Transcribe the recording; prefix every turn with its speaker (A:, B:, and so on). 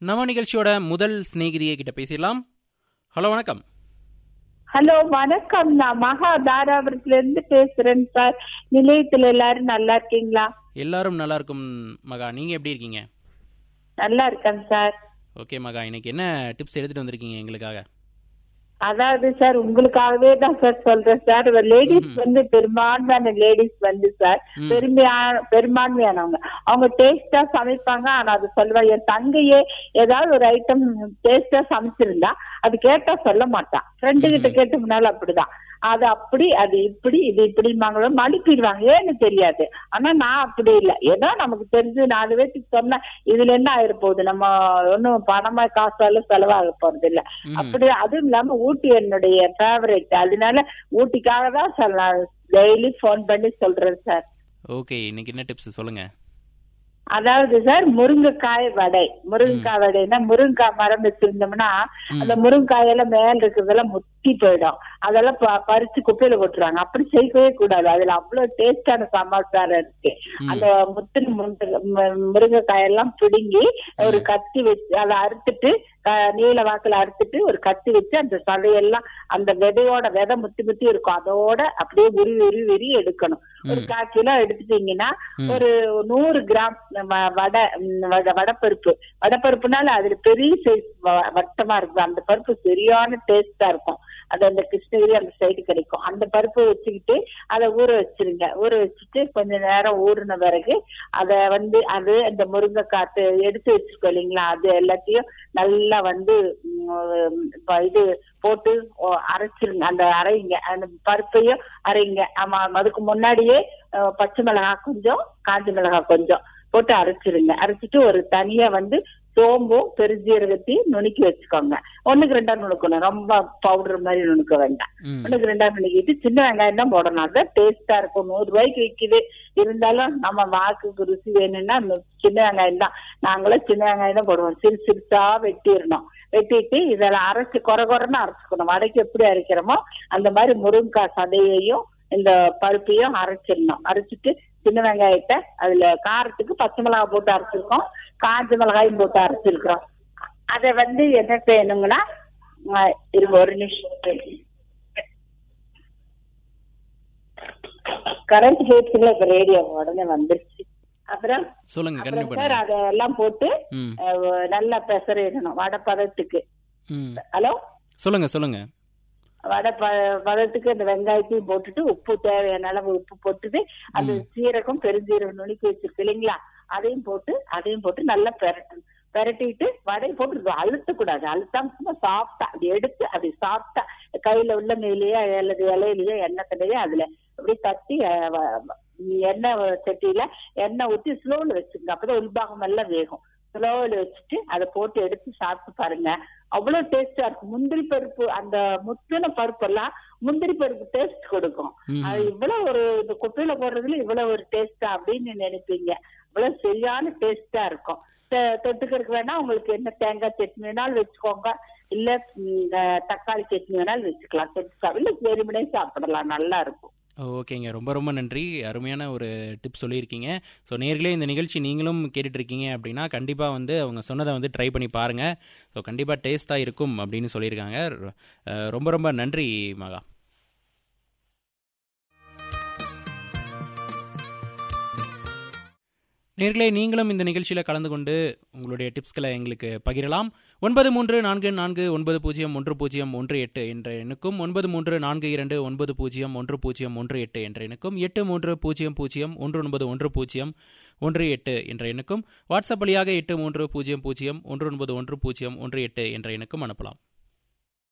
A: நம்ம நிகழ்ச்சியோட முதல் சிநேகிதியை கிட்ட பேசிடலாம் ஹலோ வணக்கம்
B: ஹலோ வணக்கம் நான் மகா தாராபுரத்துல இருந்து பேசுறேன் சார் நிலையத்துல எல்லாரும் நல்லா இருக்கீங்களா
A: எல்லாரும் நல்லா இருக்கும் மகா நீங்க எப்படி இருக்கீங்க
B: நல்லா இருக்கேன் சார்
A: ஓகே மகா இன்னைக்கு என்ன டிப்ஸ் எடுத்துட்டு வந்திருக்கீங்க எங்களுக்காக
B: அதாவது சார் உங்களுக்காகவே தான் சார் சொல்றேன் சார் லேடிஸ் வந்து பெரும்பான்மையான லேடிஸ் வந்து சார் பெருமையான பெரும்பான்மையானவங்க அவங்க டேஸ்டா சமைப்பாங்க ஆனா அது சொல்லுவா என் தங்கையே ஏதாவது ஒரு ஐட்டம் டேஸ்டா சமைச்சிருந்தா அது கேட்டா சொல்ல மாட்டான் ஃப்ரெண்டு கிட்ட கேட்டோம்னால அப்படிதான் அது அப்படி அது இப்படி இது இப்படிம்பாங்களோ மழுப்பிடுவாங்க ஏன்னு தெரியாது ஆனா நான் அப்படி இல்லை ஏதோ நமக்கு தெரிஞ்சு நாலு பேருக்கு சொன்னா இதுல என்ன ஆயிர போகுது நம்ம ஒன்னும் பணமா காசால செலவாக போறது இல்ல அப்படி அதுவும் இல்லாம ஊட்டி என்னுடைய ஃபேவரட் அதனால ஊட்டிக்காக தான் சொல்ல டெய்லி ஃபோன் பண்ணி சொல்றேன் சார்
A: ஓகே இன்னைக்கு என்ன டிப்ஸ் சொல்லுங்க
B: அதாவது சார் முருங்கைக்காய் வடை முருங்கைக்காய் வடைனா முருங்கைக்காய் மரம் வச்சிருந்தோம்னா அந்த முருங்கைக்காயெல்லாம் மேல இருக்கிறதெல்லாம் முத்தி போயிடும் அதெல்லாம் ப- பறிச்சு குப்பையில போட்டுருவாங்க அப்படி செய்யவே கூடாது அதுல அவ்வளவு டேஸ்டான சமாச்சாரம் இருக்கு அந்த முத்தின முருங்கைக்காயெல்லாம் பிடுங்கி ஒரு கத்தி வச்சு அதை அறுத்துட்டு க- நீல வாக்குல அறுத்துட்டு ஒரு கத்தி வச்சு அந்த சதையெல்லாம் அந்த விதையோட விதை முத்தி முத்தி இருக்கும் அதோட அப்படியே உருவி உருவி உருவி எடுக்கணும் ஒரு கால் கிலோ எடுத்துட்டீங்கன்னா ஒரு நூறு கிராம் நம்ம வடை ம், வடை- வடைப்பருப்பு வடைப்பருப்புனால அதுல பெரிய சைஸ் வட்டமா இருக்கும் அந்த பருப்பு சரியான டேஸ்டா இருக்கும் அது அந்த கிருஷ்ணகிரி அந்த சைடு கிடைக்கும் அந்த பருப்பு வச்சுக்கிட்டு அதை ஊற வச்சிருங்க ஊற வச்சுட்டு கொஞ்ச நேரம் ஊறின பிறகு அதை வந்து அது அந்த முருங்கைக்காத்து எடுத்து வச்சிருக்கோம் இல்லைங்களா அது எல்லாத்தையும் நல்லா வந்து ம், இப்ப இது போட்டு ஓ, அரைச்சிருங்க அந்த அரைங்க அந்த பருப்பையும் அரைங்க ஆமா அதுக்கு முன்னாடியே அஹ், பச்சை மிளகாய் கொஞ்சம் காஞ்ச மிளகாய் கொஞ்சம் போட்டு அரைச்சிருங்க அரைச்சிட்டு ஒரு தனியா வந்து சோம்பும் பெருஞ்சீரகத்தையும் நுணுக்கி வச்சுக்கோங்க ஒண்ணுக்கு ரெண்டா நுணுக்கணும் ரொம்ப பவுடர் மாதிரி நுணுக்க வேண்டாம்
A: ம்
B: ஒண்ணுக்கு ரெண்டா நுணுக்கிட்டு சின்ன வெங்காயம் தான் போடணும் அதான் டேஸ்டா இருக்கும் நூறு ரூபாய்க்கு விக்குது இருந்தாலும் நம்ம வாக்குக்கு ருசி வேணும்னா அந்த சின்ன வெங்காயம் தான் நாங்களும் சின்ன வெங்காயம் தான் போடுவோம் சிறு சிறுசா வெட்டிடணும் வெட்டிட்டு இதெல்லாம் அரைச்சு குறை குறைன்னு அரைச்சுக்கணும் வடைக்கு எப்படி அரைக்கிறோமோ அந்த மாதிரி முருங்கைக்காய் சதையையும் இந்த பருப்பையும் அரைச்சிடணும் அரைச்சிட்டு சின்ன வெங்காயத்தை அதுல காரத்துக்கு பச்சை மிளகாய் போட்டு அரைச்சிருக்கோம் காஞ்ச மிளகாயும் போட்டு அரைச்சிருக்கிறோம் அதை வந்து என்ன செய்யணுங்கன்னா ஆஹ் இருங்க ஒரு நிமிஷம் கரண்ட் ஹேட்ஸ்ல இப்ப ரேடியோ உடனே வந்துருச்சு அப்புறம்
A: சொல்லுங்க கண்டினியூ
B: அப்புறம் சார்
A: பண்ணுங்க
B: அதெல்லாம் போட்டு
A: ம்
B: ஆஹ் நல்லா பெசறிடணும் வடை பதத்துக்கு
A: ம்
B: ஹலோ
A: சொல்லுங்க சொல்லுங்க
B: வடை ப பதத்துக்கு அந்த வெங்காயத்தையும் போட்டுட்டு உப்பு தேவையான அளவு உப்பு போட்டுட்டு அந்த சீரகம் பெருஞ்சீரகம் நுணுக்கி வச்சிருக்கு இல்லைங்களா அதையும் போட்டு அதையும் போட்டு நல்லா பெரட்டணும் பெரட்டிட்டு வடையை போட்டு அழுத்தக்கூடாது அழுத்தாம சும்மா சாப்பிட்டா அப்படி எடுத்து அப்படி சாப்பிட்டா கையில உள்ள மேலேயே அல்லது இலையிலயோ எண்ணெய் தண்டையோ அதுல அப்படி தட்டி அஹ், வ- எண்ணெய் சட்டியில எண்ணெய் ஊத்தி ஸ்லோல வச்சுங்க அப்பதான் உள்பாகம் எல்லாம் வேகும் ஸ்லோவில் வச்சுட்டு அதை போட்டு எடுத்து சாப்பிட்டு பாருங்க அவ்வளவு டேஸ்டா இருக்கும் முந்திரி பருப்பு அந்த முத்தின பருப்பு எல்லாம் முந்திரி பருப்பு டேஸ்ட் கொடுக்கும்
A: ம்.
B: அது இவ்வளவு ஒரு இந்த குப்பையில போடுறதுல இவ்வளவு ஒரு டேஸ்டா அப்படின்னு நினைப்பீங்க இவ்வளவு சரியான டேஸ்டா இருக்கும் தொ- தொட்டுக்கறதுக்கு வேணா உங்களுக்கு என்ன தேங்காய் சட்னி வேணாலும் வச்சுக்கோங்க இல்ல ம், அஹ், தக்காளி சட்னி வேணாலும் வச்சுக்கலாம் தொட்டு சாப்பிட இல்ல வெறுமனே சாப்பிடலாம் நல்லா இருக்கும்
A: ஓகேங்க ரொம்ப ரொம்ப நன்றி அருமையான ஒரு டிப் சொல்லியிருக்கீங்க ஸோ நேர்களே இந்த நிகழ்ச்சி நீங்களும் கேட்டுட்டு இருக்கீங்க அப்படின்னா கண்டிப்பாக வந்து அவங்க சொன்னதை வந்து ட்ரை பண்ணி பாருங்கள் ஸோ கண்டிப்பாக டேஸ்ட்டாக இருக்கும் அப்படின்னு சொல்லியிருக்காங்க ரொ- அஹ் ரொம்ப ரொம்ப நன்றி மகா நேர்களே நீங்களும் இந்த நிகழ்ச்சியில் கலந்து கொண்டு உங்களுடைய டிப்ஸ்களை எங்களுக்கு பகிரலாம் ஒன்பது மூன்று நான்கு நான்கு ஒன்பது பூஜ்ஜியம் ஒன்று பூஜ்ஜியம் ஒன்று எட்டு என்ற எண்ணுக்கும் ஒன்பது மூன்று நான்கு இரண்டு ஒன்பது பூஜ்ஜியம் ஒன்று பூஜ்ஜியம் ஒன்று எட்டு என்ற எண்ணுக்கும் எட்டு மூன்று பூஜ்ஜியம் பூஜ்ஜியம் ஒன்று ஒன்பது ஒன்று பூஜ்ஜியம் ஒன்று எட்டு என்ற எண்ணுக்கும் வாட்ஸ்அப் வழியாக எட்டு மூன்று பூஜ்ஜியம் பூஜ்ஜியம் ஒன்று ஒன்பது ஒன்று பூஜ்ஜியம் ஒன்று எட்டு என்ற எண்ணுக்கும் அனுப்பலாம்